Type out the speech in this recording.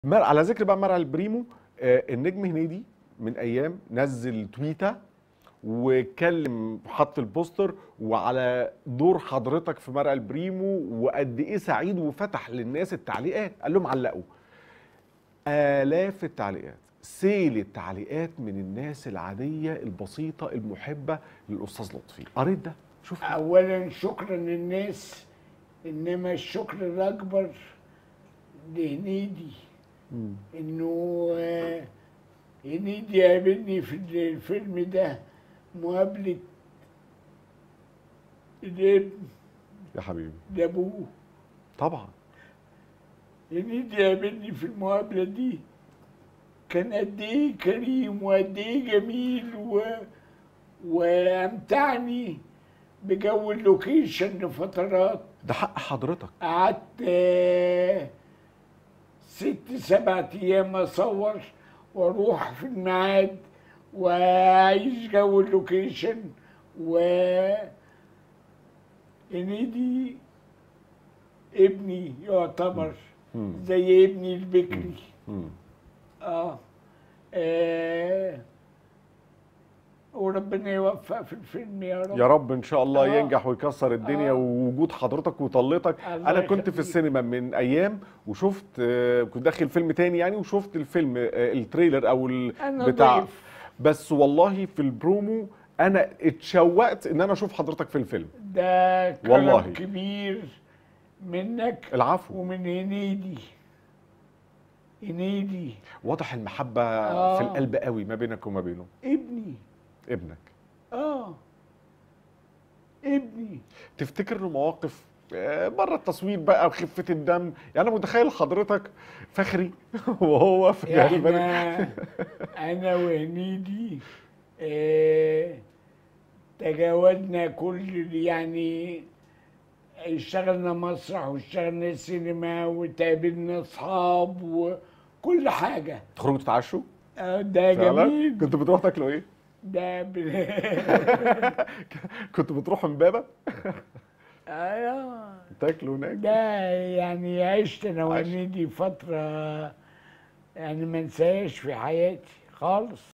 مر... على ذكر بقى مرعي البريمو آه النجم هنيدي من ايام نزل تويته وكلم حط البوستر وعلى دور حضرتك في مرعي البريمو وقد ايه سعيد وفتح للناس التعليقات قال لهم علقوا آلاف التعليقات سيل التعليقات من الناس العادية البسيطة المحبة للأستاذ لطفي قريت ده شوف اولا شكرا للناس انما الشكر الاكبر لهنيدي انه آه، هنيدي قابلني في الفيلم ده مقابلة الابن يا حبيبي لابوه طبعا هنيدي قابلني في المقابلة دي كان قد ايه كريم وقد ايه جميل و... وامتعني بجو اللوكيشن لفترات ده حق حضرتك قعدت آه، ست سبعة أيام أصور وأروح في الميعاد وأعيش جو اللوكيشن و هنيدي ابني يعتبر مم. زي ابني البكري مم. آه. آه وربنا يوفق في الفيلم يا رب يا رب ان شاء الله آه. ينجح ويكسر الدنيا آه. ووجود حضرتك وطلتك الله انا كنت في يخليك. السينما من ايام وشفت آه، كنت داخل فيلم تاني يعني وشفت الفيلم آه، التريلر او ال- أنا بتاع ضيف. بس والله في البرومو انا اتشوقت ان انا اشوف حضرتك في الفيلم ده كرم والله. كبير منك العفو ومن هنيدي هنيدي واضح المحبه آه. في القلب قوي ما بينك وما بينه ابني ابنك اه ابني تفتكر انه مواقف آه، بره التصوير بقى وخفه الدم يعني انا متخيل حضرتك فخري وهو في جانب احنا انا وهنيدي آه تجاوزنا كل يعني اشتغلنا مسرح واشتغلنا سينما وتقابلنا اصحاب وكل حاجه تخرجوا تتعشوا آه ده فعلا جميل كنت بتروح تاكلوا ايه ده ب... كنت بتروحوا امبابه آه تاكلوا هناك ده يعني عشت انا عشت. وهنيدي فتره يعني ما انساهاش في حياتي خالص